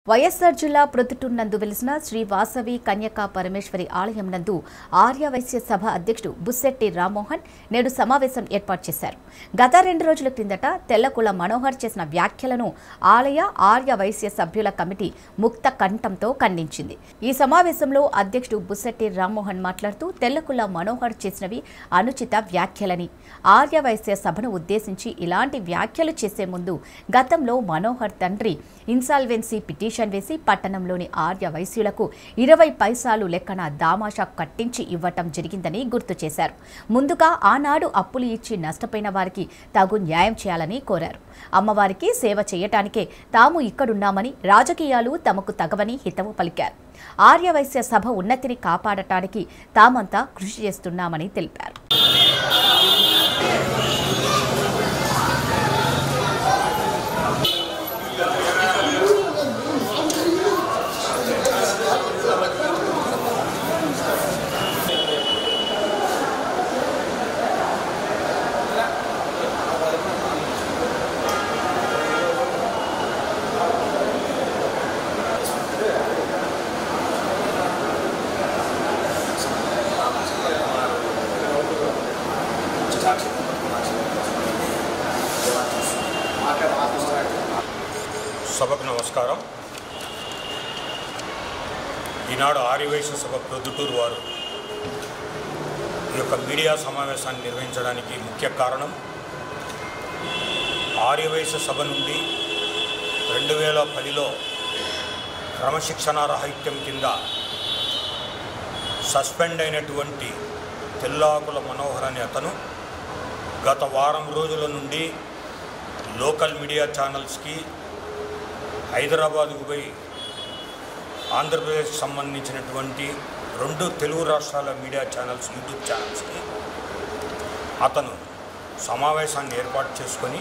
వైఎస్సార్ జిల్లా ప్రొద్దుటూరు నందు వెలిసిన శ్రీ వాసవి కన్యకా పరమేశ్వరి ఆలయం నందు ఆర్య వైశ్య సభ అధ్యక్షుడు బుస్సెట్టి రామ్మోహన్ నేడు సమావేశం ఏర్పాటు చేశారు గత రెండు రోజుల క్రిందట తెల్లకుల మనోహర్ చేసిన వ్యాఖ్యలను ఆలయ ఆర్య వైశ్య సభ్యుల కమిటీ ముక్త కంఠంతో ఖండించింది ఈ సమావేశంలో అధ్యక్షుడు బుస్సెట్టి రామ్మోహన్ మాట్లాడుతూ తెల్లకుల మనోహర్ చేసినవి అనుచిత వ్యాఖ్యలని ఆర్య వైశ్య సభను ఉద్దేశించి ఇలాంటి వ్యాఖ్యలు చేసే ముందు గతంలో మనోహర్ తండ్రి ఇన్సాల్వెన్సీ పిటిషన్ వేసి పట్టణంలోని ఆర్య వైశ్యులకు ఇరవై పైసాలు లెక్కన దామాషా కట్టించి ఇవ్వటం జరిగిందని గుర్తు చేశారు ముందుగా ఆనాడు అప్పులు ఇచ్చి నష్టపోయిన వారికి తగు న్యాయం చేయాలని కోరారు అమ్మవారికి సేవ చేయటానికే తాము ఇక్కడున్నామని రాజకీయాలు తమకు తగవని హితవు పలికారు ఆర్య వైశ్య సభ ఉన్నతిని కాపాడటానికి తామంతా కృషి చేస్తున్నామని తెలిపారు సభకు నమస్కారం ఈనాడు ఆర్యవైశ్య సభ ప్రొద్దుటూరు వారు ఈ యొక్క మీడియా సమావేశాన్ని నిర్వహించడానికి ముఖ్య కారణం ఆర్యవైశ్య సభ నుండి రెండు వేల పదిలో క్రమశిక్షణ రాహిత్యం కింద సస్పెండ్ అయినటువంటి తెల్లాకుల మనోహర్ అనే అతను గత వారం రోజుల నుండి లోకల్ మీడియా ఛానల్స్కి హైదరాబాద్కు పోయి ఆంధ్రప్రదేశ్కి సంబంధించినటువంటి రెండు తెలుగు రాష్ట్రాల మీడియా ఛానల్స్ యూట్యూబ్ ఛానల్స్కి అతను సమావేశాన్ని ఏర్పాటు చేసుకొని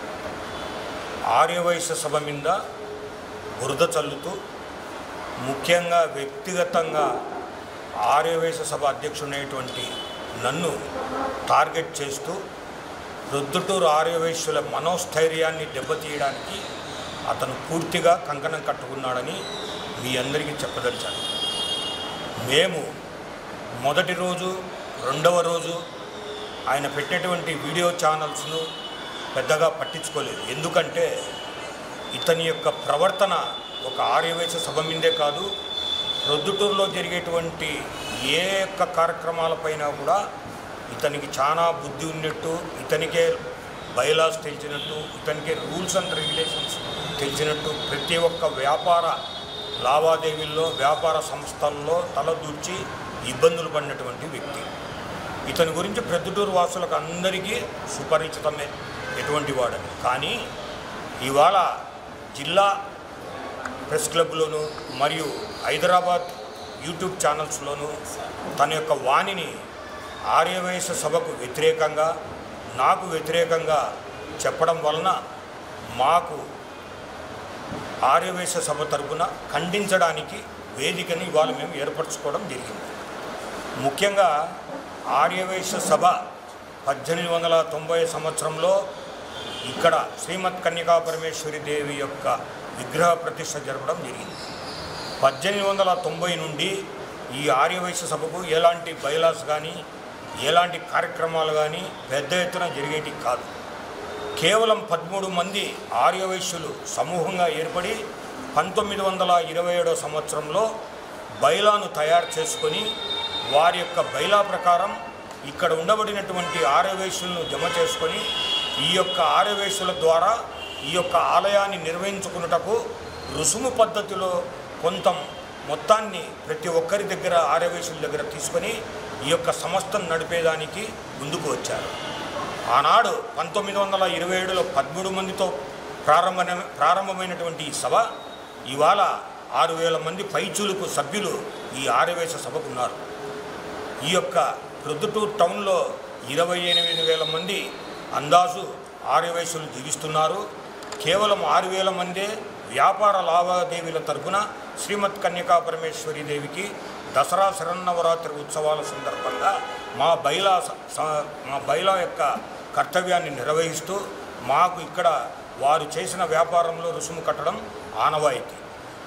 ఆర్యవైశ్య సభ మీద బురద చల్లుతూ ముఖ్యంగా వ్యక్తిగతంగా ఆర్యవైశ్య సభ అధ్యక్షుడైనటువంటి నన్ను టార్గెట్ చేస్తూ రొద్దుటూరు ఆర్యవైశ్యుల మనోస్థైర్యాన్ని దెబ్బతీయడానికి అతను పూర్తిగా కంకణం కట్టుకున్నాడని మీ అందరికీ చెప్పదలిచాను మేము మొదటి రోజు రెండవ రోజు ఆయన పెట్టేటువంటి వీడియో ఛానల్స్ను పెద్దగా పట్టించుకోలేదు ఎందుకంటే ఇతని యొక్క ప్రవర్తన ఒక ఆర్యవైశ్య సభ మీదే కాదు రొద్దుటూరులో జరిగేటువంటి ఏ యొక్క కార్యక్రమాలపైన కూడా ఇతనికి చాలా బుద్ధి ఉన్నట్టు ఇతనికే బైలాస్ తెలిసినట్టు ఇతనికే రూల్స్ అండ్ రెగ్యులేషన్స్ తెలిసినట్టు ప్రతి ఒక్క వ్యాపార లావాదేవీల్లో వ్యాపార సంస్థల్లో తలదూర్చి ఇబ్బందులు పడినటువంటి వ్యక్తి ఇతని గురించి ప్రొద్దుటూరు వాసులకు అందరికీ సుపరిచితమే ఎటువంటి వాడని కానీ ఇవాళ జిల్లా ప్రెస్ క్లబ్లోను మరియు హైదరాబాద్ యూట్యూబ్ ఛానల్స్లోనూ తన యొక్క వాణిని ఆర్యవైశ్య సభకు వ్యతిరేకంగా నాకు వ్యతిరేకంగా చెప్పడం వలన మాకు ఆర్యవైశ్య సభ తరపున ఖండించడానికి వేదికని ఇవాళ మేము ఏర్పరచుకోవడం జరిగింది ముఖ్యంగా ఆర్యవైశ్య సభ పద్దెనిమిది వందల తొంభై సంవత్సరంలో ఇక్కడ శ్రీమత్ కన్యకా పరమేశ్వరి దేవి యొక్క విగ్రహ ప్రతిష్ట జరపడం జరిగింది పద్దెనిమిది వందల తొంభై నుండి ఈ ఆర్యవైశ్య సభకు ఎలాంటి బైలాస్ కానీ ఎలాంటి కార్యక్రమాలు కానీ పెద్ద ఎత్తున జరిగేటి కాదు కేవలం పదమూడు మంది ఆర్యవైశ్యులు సమూహంగా ఏర్పడి పంతొమ్మిది వందల ఇరవై ఏడో సంవత్సరంలో బైలాను తయారు చేసుకొని వారి యొక్క బైలా ప్రకారం ఇక్కడ ఉండబడినటువంటి ఆర్యవైశ్యులను జమ చేసుకొని ఈ యొక్క ఆర్యవైశ్యుల ద్వారా ఈ యొక్క ఆలయాన్ని నిర్వహించుకున్నటకు రుసుము పద్ధతిలో కొంత మొత్తాన్ని ప్రతి ఒక్కరి దగ్గర ఆర్యవైశ్యుల దగ్గర తీసుకొని ఈ యొక్క సంస్థను నడిపేదానికి ముందుకు వచ్చారు ఆనాడు పంతొమ్మిది వందల ఇరవై ఏడులో పదమూడు మందితో ప్రారంభ ప్రారంభమైనటువంటి ఈ సభ ఇవాళ ఆరు వేల మంది పైచూలుకు సభ్యులు ఈ ఆర్యవేశ సభకు ఉన్నారు ఈ యొక్క ప్రొద్దుటూరు టౌన్లో ఇరవై ఎనిమిది వేల మంది అందాజు ఆర్యవైశ్యులు జీవిస్తున్నారు కేవలం ఆరు వేల మందే వ్యాపార లావాదేవీల తరపున శ్రీమత్ కన్యకా పరమేశ్వరి దేవికి దసరా శరన్నవరాత్రి ఉత్సవాల సందర్భంగా మా బైలా స- స- మా బైలా యొక్క కర్తవ్యాన్ని నిర్వహిస్తూ మాకు ఇక్కడ వారు చేసిన వ్యాపారంలో రుసుము కట్టడం ఆనవాయితీ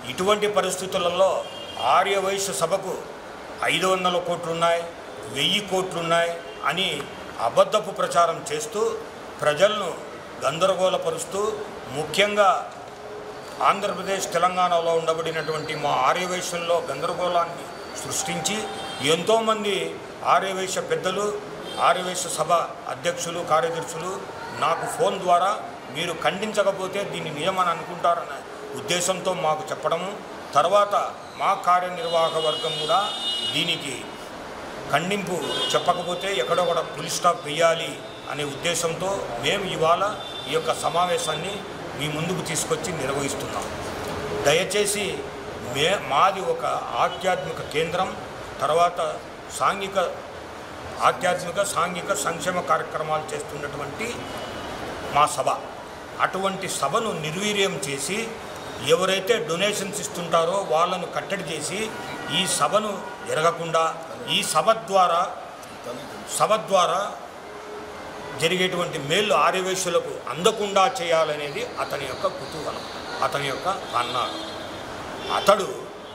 ఇటువంటి పరిస్థితులలో ఆర్యవైశ్య సభకు ఐదు వందల కోట్లున్నాయి వెయ్యి కోట్లున్నాయి అని అబద్ధపు ప్రచారం చేస్తూ ప్రజలను గందరగోళపరుస్తూ ముఖ్యంగా ఆంధ్రప్రదేశ్ తెలంగాణలో ఉండబడినటువంటి మా ఆర్యవైశ్యంలో గందరగోళాన్ని సృష్టించి ఎంతోమంది ఆర్యవైశ్య పెద్దలు ఆర్యవైశ్య సభ అధ్యక్షులు కార్యదర్శులు నాకు ఫోన్ ద్వారా మీరు ఖండించకపోతే దీన్ని నియమని అనుకుంటారనే ఉద్దేశంతో మాకు చెప్పడము తర్వాత మా కార్యనిర్వాహక వర్గం కూడా దీనికి ఖండింపు చెప్పకపోతే ఎక్కడో కూడా పులి స్టాప్ వేయాలి అనే ఉద్దేశంతో మేము ఇవాళ ఈ యొక్క సమావేశాన్ని మీ ముందుకు తీసుకొచ్చి నిర్వహిస్తున్నాం దయచేసి మే మాది ఒక ఆధ్యాత్మిక కేంద్రం తర్వాత సాంఘిక ఆధ్యాత్మిక సాంఘిక సంక్షేమ కార్యక్రమాలు చేస్తున్నటువంటి మా సభ అటువంటి సభను నిర్వీర్యం చేసి ఎవరైతే డొనేషన్స్ ఇస్తుంటారో వాళ్ళను కట్టడి చేసి ఈ సభను జరగకుండా ఈ సభ ద్వారా సభ ద్వారా జరిగేటువంటి మేలు ఆర్యవేశ్యులకు అందకుండా చేయాలనేది అతని యొక్క కుతూహలం అతని యొక్క అన్నాడు అతడు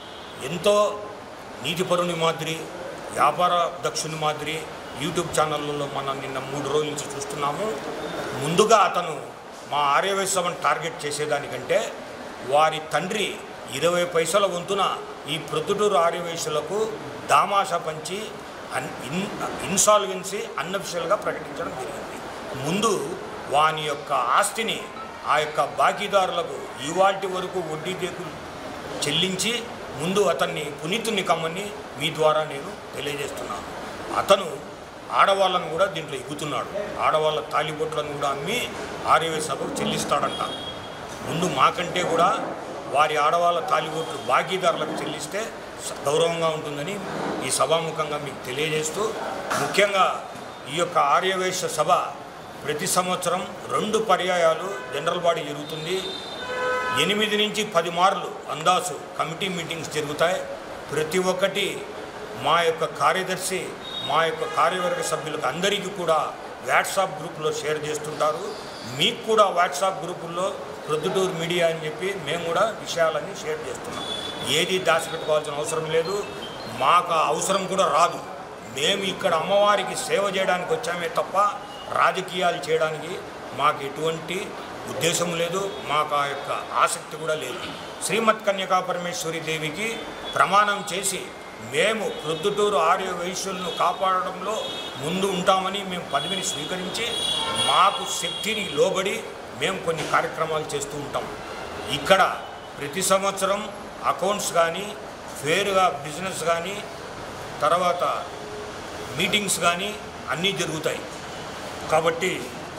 ఎంతో నీతిపరుని మాదిరి వ్యాపార దక్షుని మాదిరి యూట్యూబ్ ఛానళ్ళలో మనం నిన్న మూడు రోజుల నుంచి చూస్తున్నాము ముందుగా అతను మా ఆర్యవైశ్యవని టార్గెట్ చేసేదానికంటే వారి తండ్రి ఇరవై పైసల వంతున ఈ ప్రొద్దుటూరు ఆర్యవైశ్యులకు దామాషా పంచి అన్ ఇన్ ఇన్సాల్వెన్సీ అన్అఫిషియల్గా ప్రకటించడం జరిగింది ముందు వాని యొక్క ఆస్తిని ఆ యొక్క బాకీదారులకు ఇవాటి వరకు వడ్డీ దేకులు చెల్లించి ముందు అతన్ని పునీతుని కమ్మని మీ ద్వారా నేను తెలియజేస్తున్నాను అతను ఆడవాళ్ళను కూడా దీంట్లో ఎగుతున్నాడు ఆడవాళ్ళ తాలిబొట్లను కూడా అమ్మి ఆర్యవే సభకు చెల్లిస్తాడంట ముందు మాకంటే కూడా వారి ఆడవాళ్ళ తాలిబొట్లు బాకీదారులకు చెల్లిస్తే స- గౌరవంగా ఉంటుందని ఈ సభాముఖంగా మీకు తెలియజేస్తూ ముఖ్యంగా ఈ యొక్క ఆర్యవేశ సభ ప్రతి సంవత్సరం రెండు పర్యాయాలు జనరల్ బాడీ జరుగుతుంది ఎనిమిది నుంచి పది మార్లు అందాసు కమిటీ మీటింగ్స్ జరుగుతాయి ప్రతి ఒక్కటి మా యొక్క కార్యదర్శి మా యొక్క కార్యవర్గ సభ్యులకు అందరికీ కూడా వాట్సాప్ గ్రూపులో షేర్ చేస్తుంటారు మీకు కూడా వాట్సాప్ గ్రూపుల్లో ప్రొద్దుటూరు మీడియా అని చెప్పి మేము కూడా విషయాలన్నీ షేర్ చేస్తున్నాం ఏది దాచిపెట్టుకోవాల్సిన అవసరం లేదు మాకు ఆ అవసరం కూడా రాదు మేము ఇక్కడ అమ్మవారికి సేవ చేయడానికి వచ్చామే తప్ప రాజకీయాలు చేయడానికి మాకు ఎటువంటి ఉద్దేశం లేదు మాకు ఆ యొక్క ఆసక్తి కూడా లేదు శ్రీమత్ కన్యకా పరమేశ్వరి దేవికి ప్రమాణం చేసి మేము ప్రొద్దుటూరు ఆర్య వైశ్యులను కాపాడడంలో ముందు ఉంటామని మేము పదవిని స్వీకరించి మాకు శక్తిని లోబడి మేము కొన్ని కార్యక్రమాలు చేస్తూ ఉంటాం ఇక్కడ ప్రతి సంవత్సరం అకౌంట్స్ కానీ ఫేర్గా బిజినెస్ కానీ తర్వాత మీటింగ్స్ కానీ అన్నీ జరుగుతాయి కాబట్టి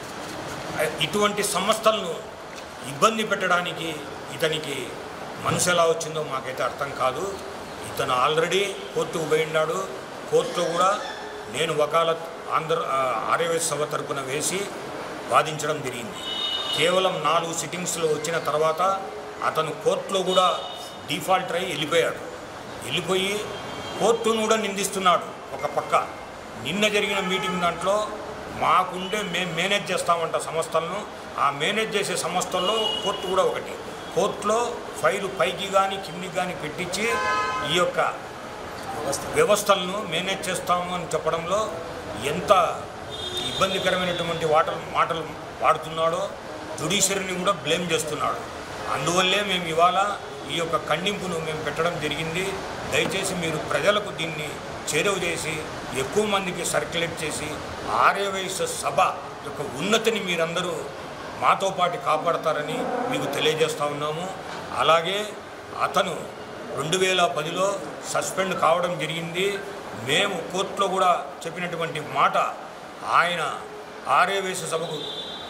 ఇటువంటి సంస్థలను ఇబ్బంది పెట్టడానికి ఇతనికి మనసు ఎలా వచ్చిందో మాకైతే అర్థం కాదు ఇతను ఆల్రెడీ కోర్టుకు పోయినాడు కోర్టులో కూడా నేను వకాలత్ ఆంధ్ర ఆ, ఆర్యవేశ సభ తరపున వేసి వాదించడం జరిగింది కేవలం నాలుగు సిట్టింగ్స్లో వచ్చిన తర్వాత అతను కోర్టులో కూడా డిఫాల్టర్ అయి వెళ్ళిపోయాడు వెళ్ళిపోయి కోర్టును కూడా నిందిస్తున్నాడు ఒక పక్క నిన్న జరిగిన మీటింగ్ దాంట్లో మాకుండే మేము మేనేజ్ చేస్తామంట సంస్థలను ఆ మేనేజ్ చేసే సంస్థల్లో కోర్టు కూడా ఒకటి కోర్టులో ఫైలు పైకి కానీ కిందికి కానీ పెట్టించి ఈ యొక్క వ్యవస్థలను మేనేజ్ చేస్తాము అని చెప్పడంలో ఎంత ఇబ్బందికరమైనటువంటి వాటలు మాటలు వాడుతున్నాడో జుడిషియరీని కూడా బ్లేమ్ చేస్తున్నాడు అందువల్లే మేము ఇవాళ ఈ యొక్క ఖండింపును మేము పెట్టడం జరిగింది దయచేసి మీరు ప్రజలకు దీన్ని చేరువ చేసి ఎక్కువ మందికి సర్క్యులేట్ చేసి ఆర్యవైశ్య సభ యొక్క ఉన్నతిని మీరందరూ మాతో పాటు కాపాడతారని మీకు తెలియజేస్తా ఉన్నాము అలాగే అతను రెండు వేల పదిలో సస్పెండ్ కావడం జరిగింది మేము కోర్టులో కూడా చెప్పినటువంటి మాట ఆయన ఆర్యవేశ సభకు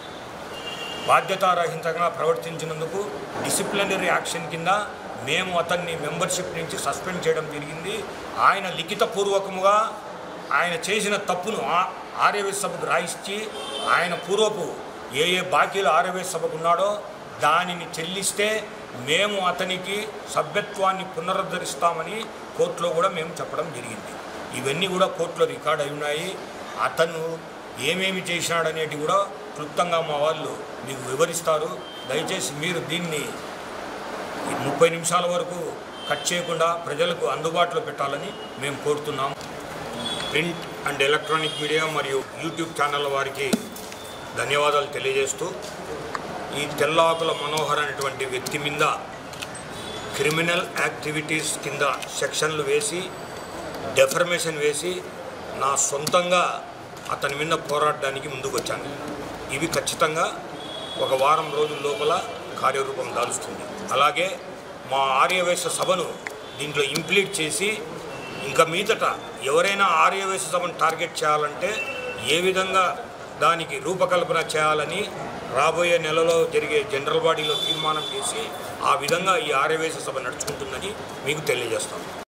బాధ్యతారహితంగా ప్రవర్తించినందుకు డిసిప్లినరీ యాక్షన్ కింద మేము అతన్ని మెంబర్షిప్ నుంచి సస్పెండ్ చేయడం జరిగింది ఆయన లిఖితపూర్వకముగా ఆయన చేసిన తప్పును ఆ- ఆర్యవేశ సభకు రాయించి ఆయన పూర్వపు ఏ ఏ బాకీలు ఆర్యవేశ సభకు ఉన్నాడో దానిని చెల్లిస్తే మేము అతనికి సభ్యత్వాన్ని పునరుద్ధరిస్తామని కోర్టులో కూడా మేము చెప్పడం జరిగింది ఇవన్నీ కూడా కోర్టులో రికార్డ్ అయి ఉన్నాయి అతను ఏమేమి చేసినాడనేటి కూడా క్లుప్తంగా మా వాళ్ళు మీకు వివరిస్తారు దయచేసి మీరు దీన్ని ఈ ముప్పై నిమిషాల వరకు కట్ చేయకుండా ప్రజలకు అందుబాటులో పెట్టాలని మేము కోరుతున్నాం ప్రింట్ అండ్ ఎలక్ట్రానిక్ మీడియా మరియు యూట్యూబ్ ఛానళ్ళ వారికి ధన్యవాదాలు తెలియజేస్తూ ఈ తెల్లాకుల మనోహర్ అనేటువంటి వ్యక్తి మీద క్రిమినల్ యాక్టివిటీస్ కింద సెక్షన్లు వేసి డెఫర్మేషన్ వేసి నా సొంతంగా అతని మీద పోరాడడానికి ముందుకు వచ్చాను ఇవి ఖచ్చితంగా ఒక వారం రోజుల లోపల కార్యరూపం దాలుస్తుంది అలాగే మా ఆర్యవైశ్య సభను దీంట్లో ఇంప్లీట్ చేసి ఇంకా మీదట ఎవరైనా ఆర్యవైశ్య సభను టార్గెట్ చేయాలంటే ఏ విధంగా దానికి రూపకల్పన చేయాలని రాబోయే నెలలో జరిగే జనరల్ బాడీలో తీర్మానం చేసి ఆ విధంగా ఈ ఆర్యవైశ్య సభ నడుచుకుంటుందని మీకు తెలియజేస్తాం